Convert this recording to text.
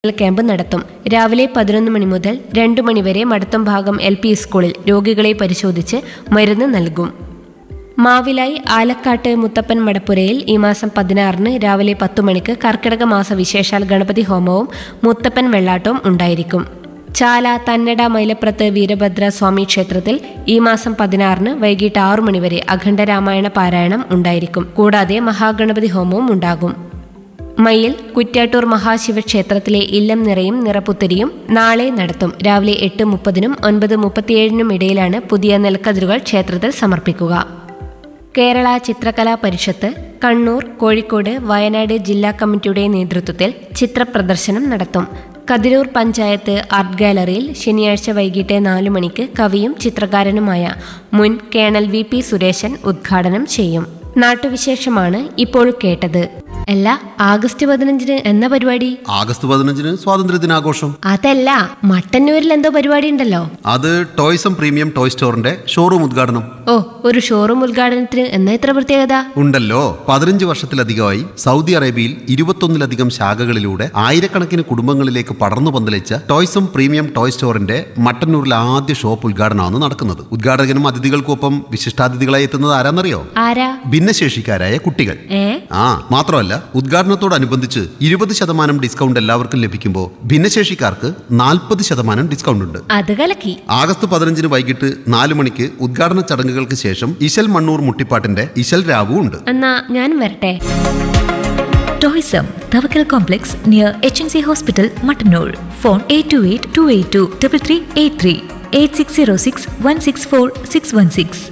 Camp നടത്തും രാവിലെ പതിനൊന്ന് മണി മുതൽ രണ്ടു മണിവരെ മടത്തം ഭാഗം എൽ പി സ്കൂളിൽ രോഗികളെ പരിശോധിച്ച് മരുന്ന് നൽകും മാവിലായി ആലക്കാട്ട് മുത്തപ്പൻ മടപ്പുരയിൽ ഈ മാസം പതിനാറിന് രാവിലെ പത്തു മണിക്ക് കർക്കിടക മാസ വിശേഷാൽ ഗണപതി ഹോമവും മുത്തപ്പൻ വെള്ളാട്ടവും ഉണ്ടായിരിക്കും ചാല തന്നട മൈലപ്രത്ത് വീരഭദ്ര സ്വാമി ക്ഷേത്രത്തിൽ ഈ മാസം പതിനാറിന് വൈകിട്ട് ആറു മണിവരെ അഖണ്ഡ രാമായണ പാരായണം ഉണ്ടായിരിക്കും കൂടാതെ മഹാഗണപതി ഹോമവും ഉണ്ടാകും മയിൽ കുറ്റ്യാട്ടൂർ മഹാശിവക്ഷേത്രത്തിലെ ഇല്ലം നിറയും നിറപ്പുത്തരിയും നാളെ നടത്തും രാവിലെ എട്ട് മുപ്പതിനും ഒൻപത് മുപ്പത്തിയേഴിനും ഇടയിലാണ് പുതിയ നെൽക്കതിരുകൾ ക്ഷേത്രത്തിൽ സമർപ്പിക്കുക കേരള ചിത്രകലാ പരിഷത്ത് കണ്ണൂർ കോഴിക്കോട് വയനാട് ജില്ലാ കമ്മിറ്റിയുടെ നേതൃത്വത്തിൽ ചിത്രപ്രദർശനം നടത്തും കതിരൂർ പഞ്ചായത്ത് ആർട്ട് ഗാലറിയിൽ ശനിയാഴ്ച വൈകിട്ട് നാലു മണിക്ക് കവിയും ചിത്രകാരനുമായ മുൻ കേണൽ വി പി സുരേശൻ ഉദ്ഘാടനം ചെയ്യും നാട്ടുവിശേഷമാണ് ഇപ്പോൾ കേട്ടത് അല്ല ആഗസ്റ്റ് പതിനഞ്ചിന് എന്ന പരിപാടി ആഗസ്റ്റ് പതിനഞ്ചിന് സ്വാതന്ത്ര്യ ദിനാഘോഷം അതല്ല മട്ടന്നൂരിൽ എന്തോ പരിപാടി ഉണ്ടല്ലോ അത് ടോയ്സം പ്രീമിയം ടോയ് സ്റ്റോറിന്റെ ഷോറൂം ഉദ്ഘാടനം ഓ ഒരു ഷോറൂം ഉദ്ഘാടനത്തിന് എന്നാ ഇത്ര പ്രത്യേകത ഉണ്ടല്ലോ പതിനഞ്ച് വർഷത്തിലധികമായി സൗദി അറേബ്യയിൽ ഇരുപത്തൊന്നിലധികം ശാഖകളിലൂടെ ആയിരക്കണക്കിന് കുടുംബങ്ങളിലേക്ക് പടർന്നു പന്തലിച്ച ടോയ്സം പ്രീമിയം ടോയ് സ്റ്റോറിന്റെ മട്ടന്നൂരിലെ ആദ്യ ഷോപ്പ് ഉദ്ഘാടനമാണ് നടക്കുന്നത് ഉദ്ഘാടകനും അതിഥികൾക്കൊപ്പം വിശിഷ്ടാതിഥികളായി എത്തുന്നത് ആരാന്നറിയോ ആരാ ഭിന്നശേഷിക്കാരായ കുട്ടികൾ ഏ ആ മാത്രമല്ല ഉദ്ഘാടനത്തോടനുബന്ധിച്ച് ഇരുപത് ശതമാനം ഡിസ്കൗണ്ട് എല്ലാവർക്കും ലഭിക്കുമ്പോൾ ഭിന്നശേഷിക്കാർക്ക് നാൽപ്പത് ശതമാനം ഡിസ്കൗണ്ട് ഉണ്ട് അത് കലക്കി ആഗസ്റ്റ് പതിനഞ്ചിന് വൈകിട്ട് നാല് മണിക്ക് ഉദ്ഘാടന ചടങ്ങുകൾക്ക് ശേഷം ഇശൽ മണ്ണൂർ മുട്ടിപ്പാട്ടിന്റെ ഇശൽ രാവു ഉണ്ട് എന്നാ ഞാനും വരട്ടെ Toysum, Tavakal Complex near HNC Hospital, Matanur. Phone 828 282 3383 8606 164 616.